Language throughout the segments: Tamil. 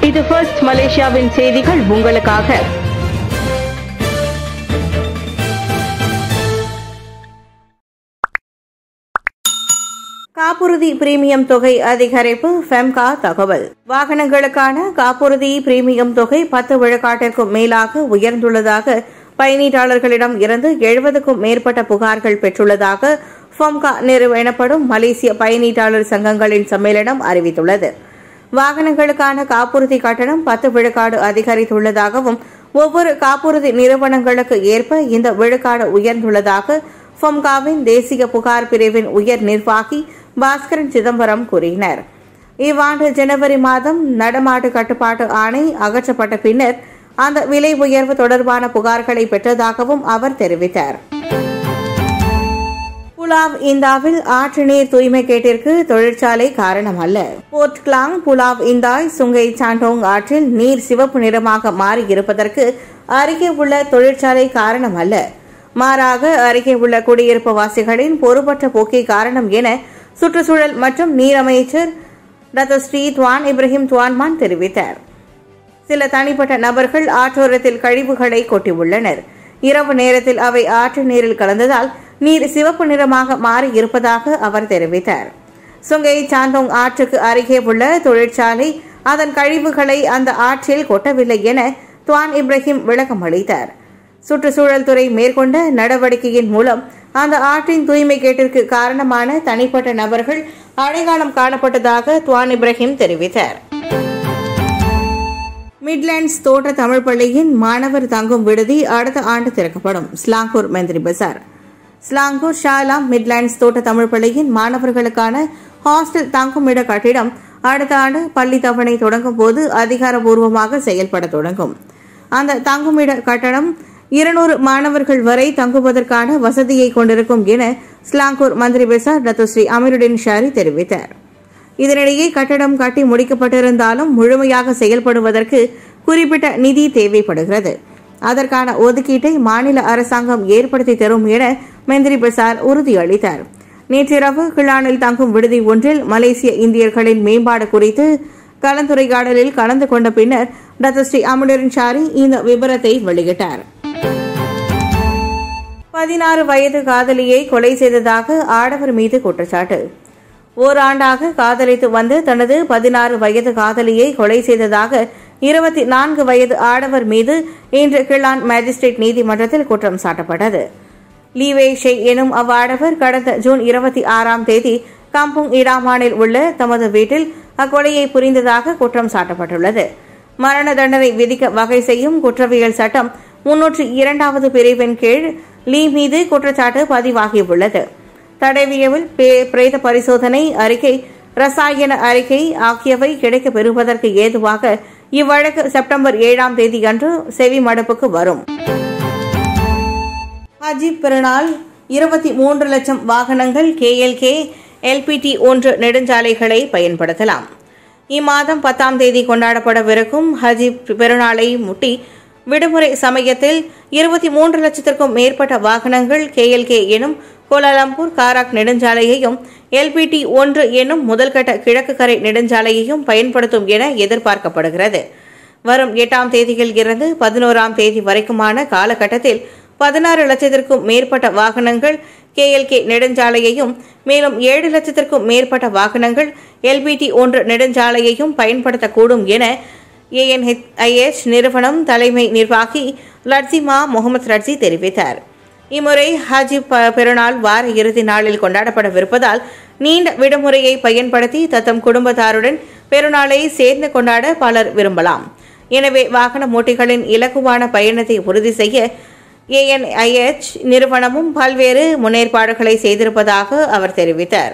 இது ஃபர்ஸ்ட் மலேசியாவின் செய்திகள் உங்களுக்காக காப்புறுதி பிரீமியம் தொகை அதிகரிப்பு ஃபெம்கா தகவல் வாகனங்களுக்கான காப்புறுதி பிரீமியம் தொகை பத்து விழுக்காட்டிற்கும் மேலாக உயர்ந்துள்ளதாக பயணீட்டாளர்களிடம் இருந்து எழுபதுக்கும் மேற்பட்ட புகார்கள் பெற்றுள்ளதாக ஃபெம்கா நிறுவ எனப்படும் மலேசிய பயணீட்டாளர் சங்கங்களின் சம்மேளனம் அறிவித்துள்ளது வாகனங்களுக்கான காப்புறுதி கட்டணம் பத்து விழுக்காடு அதிகரித்துள்ளதாகவும் ஒவ்வொரு காப்புறுதி நிறுவனங்களுக்கு ஏற்ப இந்த விழுக்காடு உயர்ந்துள்ளதாக ஃபம்காவின் தேசிய புகார் பிரிவின் உயர் நிர்வாகி பாஸ்கரன் சிதம்பரம் கூறினர் இவ்வாண்டு ஜனவரி மாதம் நடமாட்டு கட்டுப்பாட்டு ஆணை அகற்றப்பட்ட பின்னர் அந்த விலை உயர்வு தொடர்பான புகார்களை பெற்றதாகவும் அவர் தெரிவித்தார் புலாவ் இந்தாவில் ஆற்று நீர் தூய்மை கேட்டிற்கு தொழிற்சாலை காரணம் அல்ல Port Klang Pulau Indah Sungai Sandong ஆற்றில் நீர் சிவப்பு நிறமாக மாறி இருப்பதற்கு அருகே உள்ள தொழிற்சாலை காரணம் அல்ல மாறாக அருகே உள்ள குடியிருப்பு வாசிகளின் பொறுப்பற்ற போக்கே காரணம் என சுற்றுச்சூழல் மற்றும் நீர் அமைச்சர் doctor Sri Tuan Ibrahim Tuan Man தெரிவித்தார் சில தனிப்பட்ட நபர்கள் ஆற்றோரத்தில் கழிவுகளை கொட்டியுள்ளனர் இரவு நேரத்தில் அவை ஆற்று நீரில் கலந்ததால் நீர் சிவப்பு நிறமாக மாறி இருப்பதாக அவர் தெரிவித்தார் சுங்கை சாந்தோங் ஆற்றுக்கு அருகே உள்ள தொழிற்சாலை அதன் கழிவுகளை அந்த ஆற்றில் கொட்டவில்லை என துவான் இப்ராஹிம் விளக்கம் அளித்தார் சுற்றுச்சூழல் துறை மேற்கொண்ட நடவடிக்கையின் மூலம் அந்த ஆற்றின் தூய்மை கேட்டிற்கு காரணமான தனிப்பட்ட நபர்கள் அடையாளம் காணப்பட்டதாக துவான் இப்ராஹிம் தெரிவித்தார் மிட்லேண்ட்ஸ் தோட்ட தமிழ் பள்ளியின் மாணவர் தங்கும் விடுதி அடுத்த ஆண்டு திறக்கப்படும் ஸ்லாங்கூர் மந்திரி பசார் ஸ்லாங்கூர் ஷாலாம் மிட்லேண்ட்ஸ் தோட்ட தமிழ் பள்ளியின் மாணவர்களுக்கான ஹாஸ்டல் தங்குமிட கட்டிடம் அடுத்த ஆண்டு பள்ளி தவணை தொடங்கும் போது அதிகாரப்பூர்வமாக செயல்பட தொடங்கும் அந்த தங்குமிட கட்டடம் இருநூறு மாணவர்கள் வரை தங்குவதற்கான வசதியை கொண்டிருக்கும் என ஸ்லாங்கூர் மந்திரி பெசார் டத்துஸ்ரீ அமீருddin ஷாரி தெரிவித்தார் இதனிடையே கட்டடம் கட்டி முடிக்கப்பட்டிருந்தாலும் முழுமையாக செயல்படுவதற்கு குறிப்பிட்ட நிதி தேவைப்படுகிறது அதற்கான ஒதுக்கீட்டை மாநில அரசாங்கம் ஏற்படுத்தி தரும் என மந்திரி பசார் உறுதியளித்தார் நேற்றிரவு கிளானில் தங்கும் விடுதி ஒன்றில் மலேசிய இந்தியர்களின் மேம்பாடு குறித்து கலந்துரையாடலில் கலந்து கொண்ட பின்னர் டாக்டர் ஸ்ரீ அமுடரின் ஷாரி இந்த விபரத்தை வெளியிட்டார் பதினாறு வயது காதலியை கொலை செய்ததாக ஆடவர் மீது குற்றச்சாட்டு ஓராண்டாக காதலித்து வந்து தனது பதினாறு வயது காதலியை கொலை செய்ததாக இருபத்தி நான்கு வயது ஆடவர் மீது இன்று கிளான் மேஜிஸ்ட்ரேட் நீதிமன்றத்தில் குற்றம் சாட்டப்பட்டது லீவே ஷே எனும் அவ்வாடவர் கடந்த ஜூன் இருபத்தி ஆறாம் தேதி கம்புங் இடாமானில் உள்ள தமது வீட்டில் அக்கொலையை புரிந்ததாக குற்றம் சாட்டப்பட்டுள்ளது மரண தண்டனை விதிக்க வகை செய்யும் குற்றவியல் சட்டம் முன்னூற்று இரண்டாவது பிரிவின் கீழ் லீ மீது குற்றச்சாட்டு பதிவாகியுள்ளது தடவியவில் பிரேத பரிசோதனை அறிக்கை ரசாயன அறிக்கை ஆகியவை கிடைக்கப் பெறுவதற்கு ஏதுவாக இவ்வழக்கு செப்டம்பர் ஏழாம் தேதி அன்று செவி மடுப்புக்கு வரும் அஜிப் பெருநாள் இருபத்தி மூன்று லட்சம் வாகனங்கள் கேஎல்கே எல்பிடி ஒன்று நெடுஞ்சாலைகளை பயன்படுத்தலாம் இம்மாதம் பத்தாம் தேதி கொண்டாடப்படவிருக்கும் ஹஜி பெருநாளை முட்டி விடுமுறை சமயத்தில் இருபத்தி மூன்று லட்சத்திற்கும் மேற்பட்ட வாகனங்கள் கேஎல்கே எனும் கோலாலம்பூர் காராக் நெடுஞ்சாலையையும் எல்பிடி ஒன்று எனும் முதல்கட்ட கிழக்கு கரை நெடுஞ்சாலையையும் பயன்படுத்தும் என எதிர்பார்க்கப்படுகிறது வரும் எட்டாம் தேதியில் இருந்து பதினோராம் தேதி வரைக்குமான காலகட்டத்தில் பதினாறு லட்சத்திற்கும் மேற்பட்ட வாகனங்கள் கேஎல்கே நெடுஞ்சாலையையும் மேலும் ஏழு லட்சத்திற்கும் மேற்பட்ட வாகனங்கள் எல்பிடி ஒன்று நெடுஞ்சாலையையும் பயன்படுத்தக்கூடும் என ஏஎன்ஹெச்ஐஎச் நிறுவனம் தலைமை நிர்வாகி லட்சிமா முகமது ரட்சி தெரிவித்தார் இம்முறை ஹஜ் பெருநாள் வார இறுதி நாளில் கொண்டாடப்படவிருப்பதால் நீண்ட விடுமுறையை பயன்படுத்தி தத்தம் குடும்பத்தாருடன் பெருநாளை சேர்ந்து கொண்டாட பலர் விரும்பலாம் எனவே வாகன ஓட்டிகளின் இலகுவான பயணத்தை உறுதி செய்ய ஏஎன்ஐஎச் நிறுவனமும் பல்வேறு முன்னேற்பாடுகளை செய்திருப்பதாக அவர் தெரிவித்தார்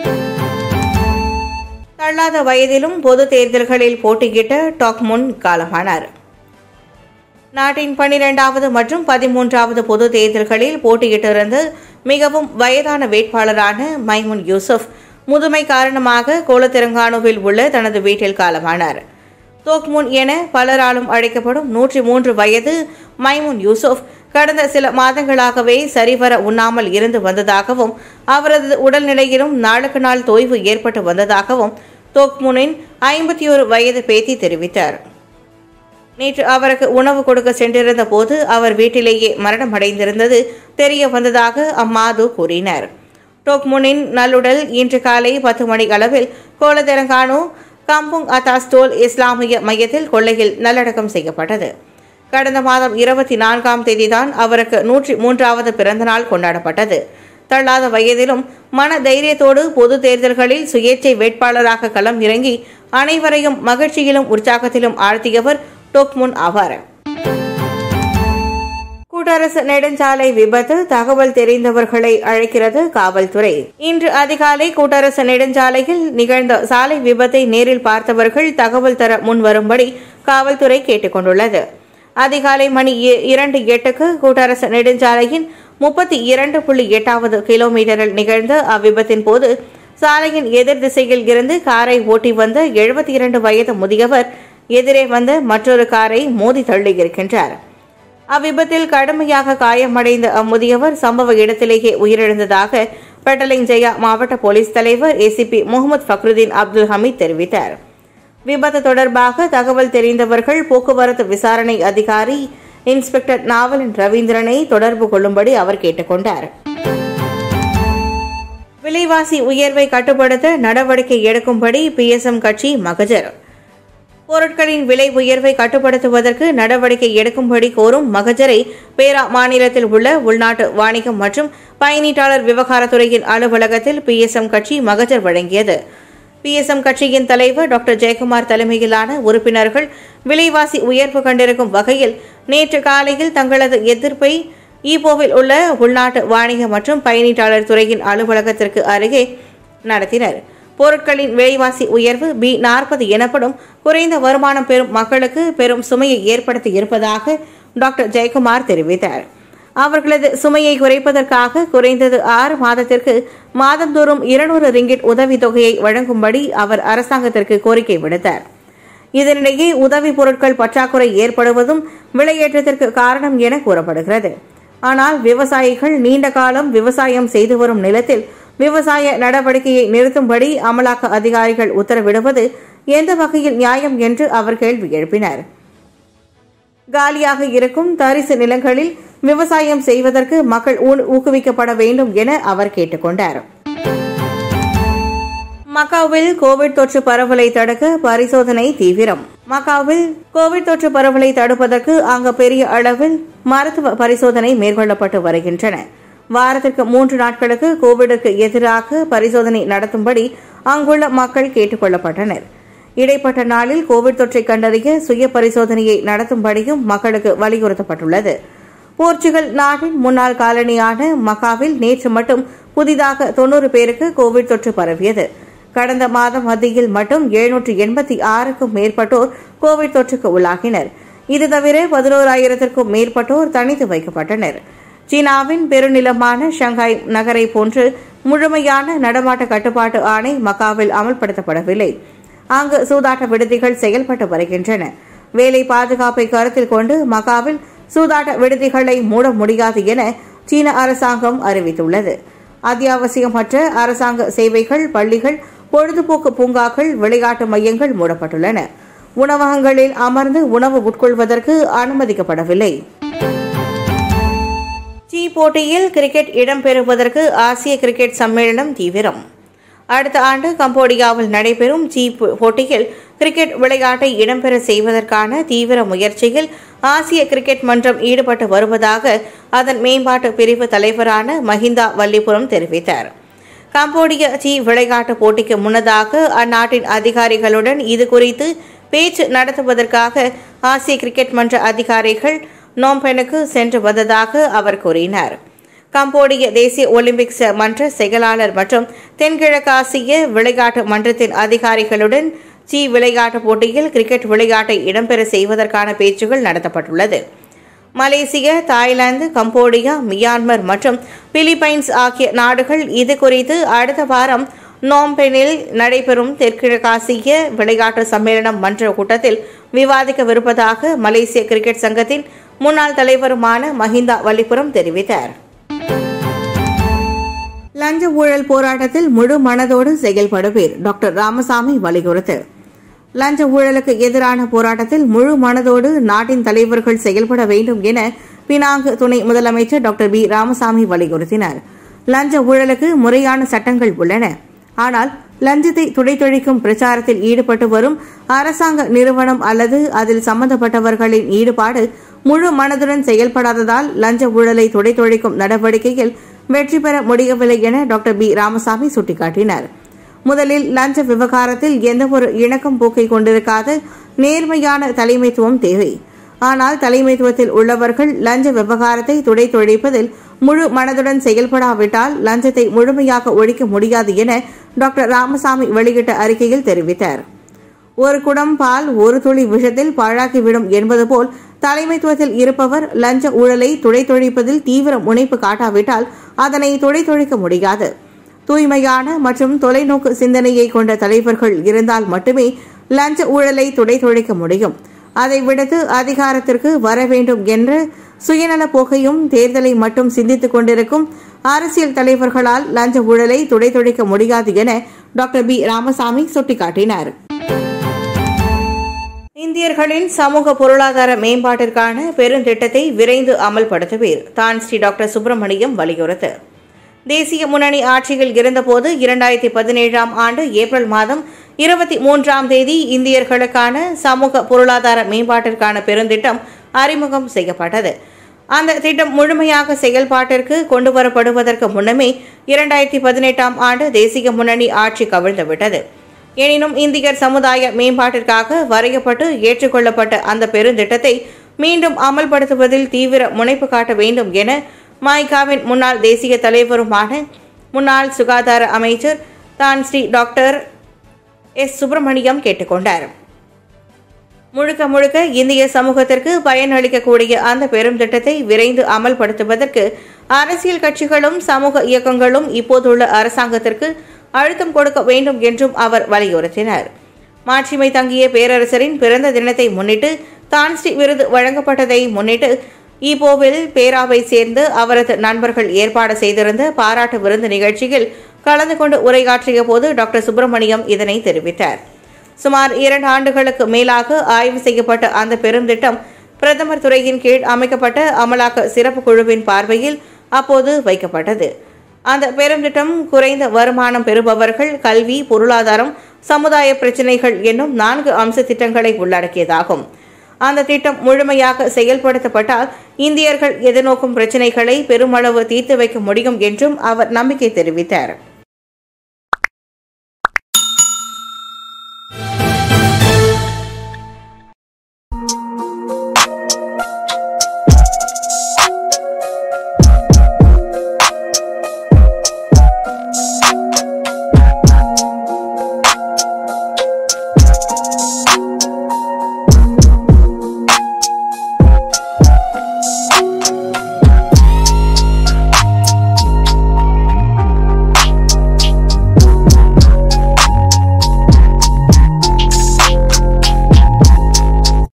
தள்ளாத வயதிலும் பொது தேர்தல்களில் போட்டியிட்ட டாக்முன் காலமானார் நாட்டின் பனிரெண்டாவது மற்றும் பதிமூன்றாவது பொது தேர்தல்களில் போட்டியிட்டிருந்து மிகவும் வயதான வேட்பாளரான மைமுன் யூசுப் முதுமை காரணமாக கோலத்திரங்கானுவில் உள்ள தனது வீட்டில் காலமானார் தோக்முன் என பலராலும் அழைக்கப்படும் நூற்றி மூன்று வயது மைமுன் யூசுப் கடந்த சில மாதங்களாகவே சரிவர உண்ணாமல் இருந்து வந்ததாகவும் அவரது உடல்நிலையிலும் நாளுக்கு நாள் தொய்வு ஏற்பட்டு வந்ததாகவும் தோக்முனின் ஐம்பத்தி ஒரு வயது பேத்தி தெரிவித்தார் நேற்று அவருக்கு உணவு கொடுக்க சென்றிருந்த போது அவர் வீட்டிலேயே மரணமடைந்திருந்தது தெரிய வந்ததாக அம்மாது கூறினார் டோக்முனின் நல்லுடல் இன்று காலை பத்து மணி அளவில் கோலதெலங்கானு கம்புங் அத்தாஸ்டோல் இஸ்லாமிய மையத்தில் கொள்ளையில் நல்லடக்கம் செய்யப்பட்டது கடந்த மாதம் இருபத்தி நான்காம் தேதிதான் அவருக்கு நூற்றி மூன்றாவது பிறந்தநாள் கொண்டாடப்பட்டது தள்ளாத வயதிலும் மன தைரியத்தோடு பொது தேர்தல்களில் சுயேட்சை வேட்பாளராக களம் இறங்கி அனைவரையும் மகிழ்ச்சியிலும் உற்சாகத்திலும் ஆழ்த்தியவர் டோக்முன் ஆவார் கூட்டரசு நெடுஞ்சாலை விபத்து தகவல் தெரிந்தவர்களை அழைக்கிறது காவல்துறை இன்று அதிகாலை கூட்டரசு நெடுஞ்சாலையில் நிகழ்ந்த சாலை விபத்தை நேரில் பார்த்தவர்கள் தகவல் தர முன்வரும்படி காவல்துறை கேட்டுக்கொண்டுள்ளது அதிகாலை மணி இ- இரண்டு எட்டுக்கு கூட்டரசு நெடுஞ்சாலையின் முப்பத்தி இரண்டு புள்ளி எட்டாவது கிலோமீட்டரில் நிகழ்ந்த அவ்விபத்தின் போது சாலையின் எதிர் திசையில் இருந்து காரை ஓட்டி வந்த எழுபத்தி இரண்டு வயது முதியவர் எதிரே வந்த மற்றொரு காரை மோதி தள்ளியிருக்கின்றார் அவ்விபத்தில் கடுமையாக காயமடைந்த அம்முதியவர் சம்பவ இடத்திலேயே உயிரிழந்ததாக பெட்டலிங் ஜெயா மாவட்ட போலீஸ் தலைவர் ACP Mohamed Fakhruddin Abdul Hameed தெரிவித்தார் விபத்து தொடர்பாக தகவல் தெரிந்தவர்கள் போக்குவரத்து விசாரணை அதிகாரி இன்ஸ்பெக்டர் நாவலன் ரவீந்திரனை தொடர்பு கொள்ளும்படி அவர் கேட்டுக்கொண்டார் விலைவாசி உயர்வை கட்டுப்படுத்த நடவடிக்கை எடுக்கும்படி பிஎஸ்எம் கட்சி மகஜர் பொருட்களின் விலை உயர்வை கட்டுப்படுத்துவதற்கு நடவடிக்கை எடுக்கும்படி கோரும் மகஜரை பேரா மாநிலத்தில் உள்ள உள்நாட்டு வாணிகம் மற்றும் பயணீட்டாளர் விவகாரத்துறையின் அலுவலகத்தில் பிஎஸ்எம் கட்சி மகஜர் வழங்கியது பிஎஸ்எம் கட்சியின் தலைவர் டாக்டர் ஜெயக்குமார் தலைமையிலான உறுப்பினர்கள் விலைவாசி உயர்வு கண்டிருக்கும் வகையில் நேற்று காலையில் தங்களது எதிர்ப்பை ஈப்போவில் உள்ள உள்நாட்டு வாணிக மற்றும் பயணீட்டாளர் துறையின் அலுவலகத்திற்கு அருகே நடத்தினர் பொருட்களின் விலைவாசி உயர்வு பி நாற்பது எனப்படும் குறைந்த வருமானம் பெறும் மக்களுக்கு பெரும் சுமையை ஏற்படுத்தி இருப்பதாக டாக்டர் ஜெயக்குமார் தெரிவித்தார் அவர்களது சுமையை குறைப்பதற்காக குறைந்தது ஆறு மாதத்திற்கு மாதந்தோறும் இருநூறு ரிங்கிட் உதவித்தொகையை வழங்கும்படி அவர் அரசாங்கத்திற்கு கோரிக்கை விடுத்தார் இதனிடையே உதவி பொருட்கள் பற்றாக்குறை ஏற்படுவதும் விலையேற்றத்திற்கு காரணம் என கூறப்படுகிறது ஆனால் விவசாயிகள் நீண்ட காலம் விவசாயம் செய்து வரும் நிலத்தில் விவசாய நடவடிக்கையை நிறுத்தும்படி அமலாக்க அதிகாரிகள் உத்தரவிடுவது எந்த வகையில் நியாயம் என்று அவர் கேள்வி எழுப்பினார் காலியாக இருக்கும் தரிசு நிலங்களில் விவசாயம் செய்வதற்கு மக்கள் ஊ- ஊக்குவிக்கப்பட வேண்டும் என அவர் கேட்டுக்கொண்டார் மக்காவில் கோவிட் தொற்று பரவலை தடுக்க பரிசோதனை தீவிரம் மக்காவில் கோவிட் தொற்று பரவலை தடுப்பதற்கு அங்கு பெரிய அளவில் மருத்துவ பரிசோதனை மேற்கொள்ளப்பட்டு வருகின்றன வாரத்திற்கு மூன்று நாட்களுக்கு கோவிடுக்கு எதிராக பரிசோதனை நடத்தும்படி அங்குள்ள மக்கள் கேட்டுக் கொள்ளப்பட்டனர் இடைப்பட்ட நாளில் கோவிட் தொற்றை கண்டறிய சுய பரிசோதனையை நடத்தும்படியும் மக்களுக்கு வலியுறுத்தப்பட்டுள்ளது போர்ச்சுகல் நாட்டின் முன்னாள் காலனியான மக்காவில் நேற்று மட்டும் புதிதாக தொன்னூறு பேருக்கு கோவிட் தொற்று பரவியது கடந்த மாதம் மத்தியில் மட்டும் எழுநூற்று எண்பத்தி ஆறுக்கும் மேற்பட்டோர் கோவிட் தொற்றுக்கு உள்ளாகினர் இது தவிர பதினோராயிரத்திற்கும் மேற்பட்டோர் தனித்து வைக்கப்பட்டனர் சீனாவின் பெருநிலமான ஷங்காய் நகரை போன்று முழுமையான நடமாட்ட கட்டுப்பாட்டு ஆணை மக்காவில் அமல்படுத்தப்படவில்லை அங்கு சூதாட்ட விடுதிகள் செயல்பட்டு வருகின்றன வேலை பாதுகாப்பை கருத்தில் கொண்டு மக்காவில் சூதாட்ட விடுதிகளை மூட முடியாது என சீன அரசாங்கம் அறிவித்துள்ளது அத்தியாவசியமற்ற அரசாங்க சேவைகள் பள்ளிகள் பொழுதுபோக்கு பூங்காக்கள் விளையாட்டு மையங்கள் மூடப்பட்டுள்ளன உணவகங்களில் அமர்ந்து உணவு உட்கொள்வதற்கு அனுமதிக்கப்படவில்லை டி போட்டியில் கிரிக்கெட் இடம்பெறுவதற்கு ஆசிய கிரிக்கெட் சம்மேளனம் தீவிரம் அடுத்த ஆண்டு கம்போடியாவில் நடைபெறும் ஜி போட்டியில் கிரிக்கெட் விளையாட்டை இடம்பெற செய்வதற்கான தீவிர முயற்சியில் ஆசிய கிரிக்கெட் மன்றம் ஈடுபட்டு வருவதாக அதன் மேம்பாட்டு பிரிவு தலைவரான மஹிந்தா வல்லிபுரம் தெரிவித்தார் கம்போடிய ஜி விளையாட்டு போட்டிக்கு முன்னதாக அந்நாட்டின் அதிகாரிகளுடன் இது குறித்து பேச்சு நடத்துவதற்காக ஆசிய கிரிக்கெட் மன்ற அதிகாரிகள் நோம்பெனுக்கு சென்று வந்ததாக அவர் கூறினார் கம்போடிய தேசிய ஒலிம்பிக் ச- மன்ற செயலாளர் மற்றும் தென்கிழக்காசிய விளையாட்டு மன்றத்தின் அதிகாரிகளுடன் ஜி விளையாட்டு போட்டியில் கிரிக்கெட் விளையாட்டை இடம்பெற செய்வதற்கான பேச்சுகள் நடத்தப்பட்டுள்ளது மலேசிய தாய்லாந்து கம்போடியா மியான்மர் மற்றும் பிலிப்பைன்ஸ் ஆகிய நாடுகள் இது குறித்து அடுத்த வாரம் நோம்பெனில் நடைபெறும் தெற்கிழக்காசிய விளையாட்டு சம்மேளனம் மன்ற கூட்டத்தில் விவாதிக்கவிருப்பதாக மலேசிய கிரிக்கெட் சங்கத்தின் முன்னாள் தலைவருமான மஹிந்தா வல்லிபுரம் தெரிவித்தார் லஞ்ச ஊழல் போராட்டத்தில் முழு மனதோடு செயல்படுவீர் டாக்டர் ராமசாமி வலியுறுத்து லஞ்ச ஊழலுக்கு எதிரான போராட்டத்தில் முழு மனதோடு நாட்டின் தலைவர்கள் செயல்பட வேண்டும் என பினாங்கு துணை முதலமைச்சர் டாக்டர் பி ராமசாமி வலியுறுத்தினார் லஞ்ச ஊழலுக்கு முறையான சட்டங்கள் உள்ளன ஆனால் லஞ்சத்தை துடைத்தொழிக்கும் பிரச்சாரத்தில் ஈடுபட்டு வரும் அரசாங்க நிறுவனம் அல்லது அதில் சம்பந்தப்பட்டவர்களின் ஈடுபாடு முழு மனதுடன் செயல்படாததால் லஞ்ச ஊழலை துடைத்தொழிக்கும் நடவடிக்கையில் வெற்றி பெற முடியவில்லை என டாக்டர் பி ராமசாமி சுட்டிக்காட்டினார் முதலில் லஞ்ச விவகாரத்தில் எந்தவொரு இணக்கம் போக்கை கொண்டிருக்காத நேர்மையான தலைமைத்துவம் தேவை ஆனால் தலைமைத்துவத்தில் உள்ளவர்கள் லஞ்ச விவகாரத்தை துடைத்தொழிப்பதில் முழு மனதுடன் செயல்படாவிட்டால் லஞ்சத்தை முழுமையாக ஒழிக்க முடியாது என டாக்டர் ராமசாமி வெளியிட்ட அறிக்கையில் தெரிவித்தார் ஒரு குடம் பால் ஒரு துளி விஷத்தில் பாழாக்கிவிடும் என்பது போல் தலைமைத்துவத்தில் இருப்பவர் லஞ்ச ஊழலை துடைத்தொழிப்பதில் தீவிர முனைப்பு காட்டாவிட்டால் அதனை துடைத்தொழிக்க முடியாது தூய்மையான மற்றும் தொலைநோக்கு சிந்தனையை கொண்ட தலைவர்கள் இருந்தால் மட்டுமே லஞ்ச ஊழலை துடைத்தொழிக்க முடியும் அதை விடுத்து அதிகாரத்திற்கு வர வேண்டும் என்ற சுயநல போக்கையும் தேர்தலை மட்டும் சிந்தித்துக் கொண்டிருக்கும் அரசியல் தலைவர்களால் லஞ்ச ஊழலை துடைத்தொழிக்க முடியாது என டாக்டர் பி ராமசாமி சுட்டிக்காட்டினார் இந்தியர்களின் சமூக பொருளாதார மேம்பாட்டிற்கான பெருந்திட்டத்தை விரைந்து அமல்படுத்துவீர் தான் ஸ்ரீ டாக்டர் சுப்பிரமணியம் வலியுறுத்து தேசிய முன்னணி ஆட்சியில் இருந்தபோது இரண்டாயிரத்தி பதினேழாம் ஆண்டு ஏப்ரல் மாதம் இருபத்தி மூன்றாம் தேதி இந்தியர்களுக்கான சமூக பொருளாதார மேம்பாட்டிற்கான பெருந்திட்டம் அறிமுகம் செய்யப்பட்டது அந்த திட்டம் முழுமையாக செயல்பாட்டிற்கு கொண்டுவரப்படுவதற்கு முன்னமே இரண்டாயிரத்தி பதினெட்டாம் ஆண்டு தேசிய முன்னணி ஆட்சி கவிழ்ந்துவிட்டது எனினும் இந்தியர் சமுதாய மேம்பாட்டிற்காக வரையப்பட்டு ஏற்றுக்கொள்ளப்பட்ட அந்த பெருந்திட்டத்தை மீண்டும் அமல்படுத்துவதில் தீவிர முனைப்பு காட்ட வேண்டும் என மாய்காவின் முன்னாள் தேசிய தலைவருமான முன்னாள் சுகாதார அமைச்சர் தான் ஸ்ரீ டாக்டர் எஸ் சுப்பிரமணியம் கேட்டுக்கொண்டார் முழுக்க முழுக்க இந்திய சமூகத்திற்கு பயனளிக்கக்கூடிய அந்த பெரும் திட்டத்தை விரைந்து அமல்படுத்துவதற்கு அரசியல் கட்சிகளும் சமூக இயக்கங்களும் இப்போதுள்ள அரசாங்கத்திற்கு அழுத்தம் கொடுக்க வேண்டும் என்றும் அவர் வலியுறுத்தினார் மாட்சிமை தங்கிய பேரரசரின் பிறந்த தினத்தை முன்னிட்டு தான்ஸ்ரீ விருது வழங்கப்பட்டதை முன்னிட்டு ஈப்போவில் பேராவை சேர்ந்து அவரது நண்பர்கள் ஏற்பாடு செய்திருந்த பாராட்டு விருந்து நிகழ்ச்சியில் கலந்து கொண்டு உரையாற்றிய போது டாக்டர் சுப்பிரமணியம் இதனை தெரிவித்தார் சுமார் இரண்டு ஆண்டுகளுக்கு மேலாக ஆய்வு செய்யப்பட்ட அந்த பெருந்திட்டம் பிரதமர் துறையின் கீழ் அமைக்கப்பட்ட அமலாக்க சிறப்பு குழுவின் பார்வையில் அப்போது வைக்கப்பட்டது அந்த பெருந்திட்டம் குறைந்த வருமானம் பெறுபவர்கள் கல்வி பொருளாதாரம் சமுதாய பிரச்சினைகள் என்னும் நான்கு அம்ச திட்டங்களை உள்ளடக்கியதாகும் அந்த திட்டம் முழுமையாக செயல்படுத்தப்பட்டால் இந்தியர்கள் எதிர்நோக்கும் பிரச்சினைகளை பெருமளவு தீர்த்து வைக்க முடியும் என்றும் அவர் நம்பிக்கை தெரிவித்தார்